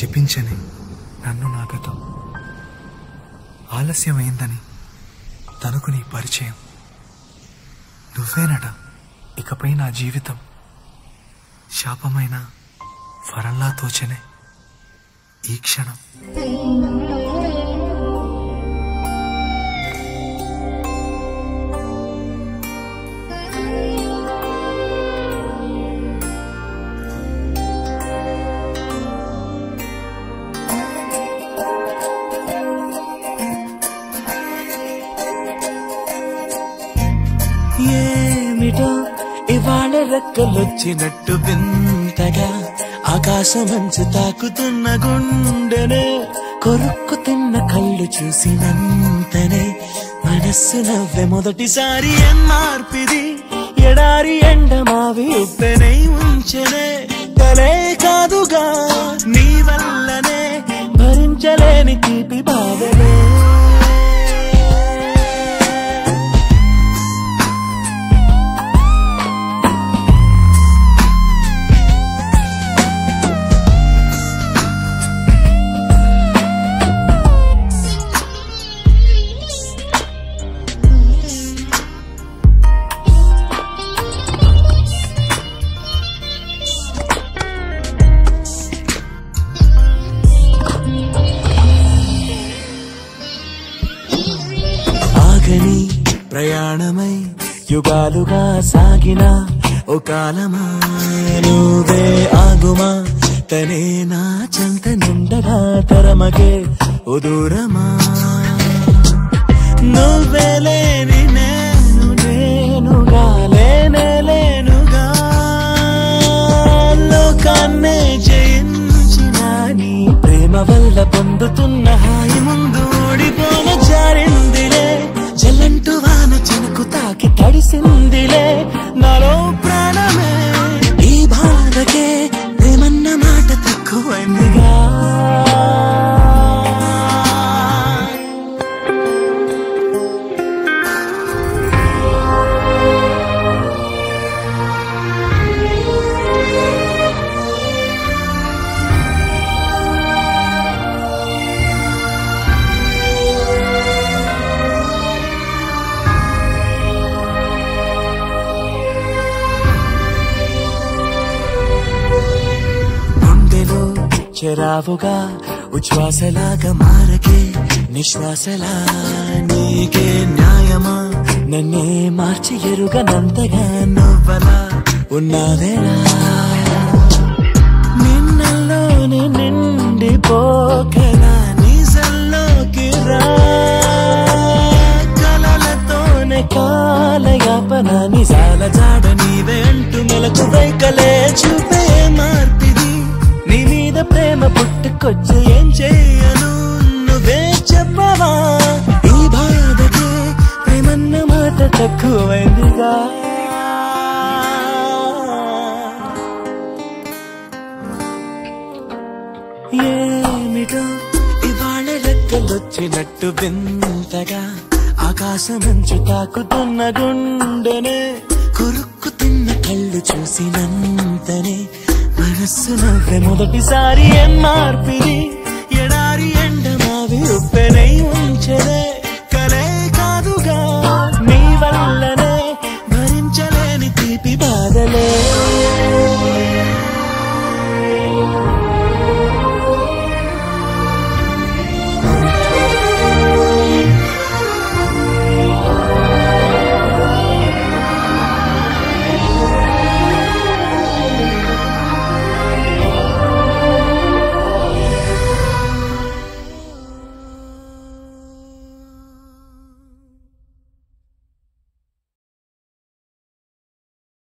చెప్పించని నన్ను నా గతం ఆలస్యమైందని తనకు నీ పరిచయం నువ్వేనట ఇకపై నా జీవితం శాపమైన వరంలా తోచనే ఈ క్షణం ఏమిటో ఇవాళ రెక్కలొచ్చినట్టు వింతగా ఆకాశమంచు తాకుతున్న గుండెనే కొరుక్కు తిన్న కళ్ళు చూసినంతనే మనస్సు నవ్వే మొదటిసారి ఎన్నార్పిది ఎడారి ఎండ మావి ఉప్పెనై ఉంచెనే కలే కాదుగా నీ వల్లనే భరించలేని తీపి బాధనే ఆగని ప్రయాణమై యుగాలుగా సాగిన ఓ కాలమా నువ్వే ఆగుమా తనే నా చెంత నుండగా తరమగే ఓ దూరమా నువ్వే లేని నేను నేనుగా లేనే లేనుగా లోకాన్నే జయించిన నీ ప్రేమ వల్ల పొందుతున్న హాయి ముందు ఓడిపోన జారిందిలే జల్లంటు వాన చినుకు తాకి తడిసిందిలే నాలో ప్రాణమే ఈ బాధకే ప్రేమన్న మాట తక్కువైందిగా గుండెలో చెరావుగా ఉచ్ఛ్వాసలాగా మారకే నిశ్వాసలా నీకే న్యాయమా నన్నే మార్చి ఎరుగనంతగా నువ్వలా ఉన్నావేలా నిన్నల్లోనే నిండిపోకనా నిజల్లోకి రా కలలతోనే కాలయాపన నిజాల జాడ నీవే అంటూ మెలకు వైకలే చూపే మార్పిది నీ మీద ప్రేమ పుట్టుకొచ్చి ఏం చేయను నువ్వే చెప్పవా ఈ బాధకి ప్రేమన్న మాట తక్కువైందిగా ఏమిటో ఇవాళ రెక్కలొచ్చినట్టు వింతగా ఆకాశమంచు తాకుతున్న గుండెనే కొరుక్కు తిన్న కళ్ళు చూసినంతనే మనస్సు నవ్వే మొదటిసారి ఎన్నార్పిది ఎడారి ఎండ మావి ఉప్పెనై ఉంచెనే